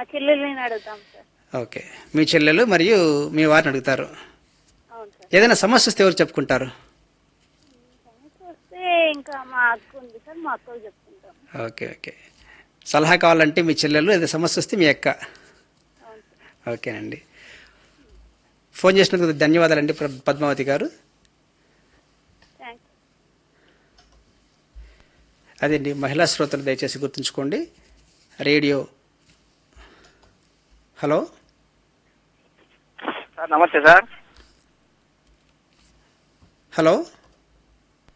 మా చెల్లెల్ని అడుగుతాం సార్ ఓకే మీ చెల్లెలు మరియు మీ వారిని అడుగుతారు అవును సార్ ఏదైనా సమస్య వస్తే ఎవరు చెప్పుకుంటారు సమస్య వస్తే ఇంకా మా అక్క ఉంది సార్ మా అక్కకు చెప్పుకుంటాం ఓకే ఓకే సలహా కావాలంటే మీ చెల్లెలు ఏదైనా సమస్య వస్తే మీ అక్క అవును సార్ ఓకేనండి ఫోన్ చేసినందుకు ధన్యవాదాలండి ప్ర- పద్మావతి గారు థ్యాంక్స్ అదండి మహిళా శ్రోతలు దయచేసి గుర్తుంచుకోండి రేడియో హలో సార్ నమస్తే సార్ హలో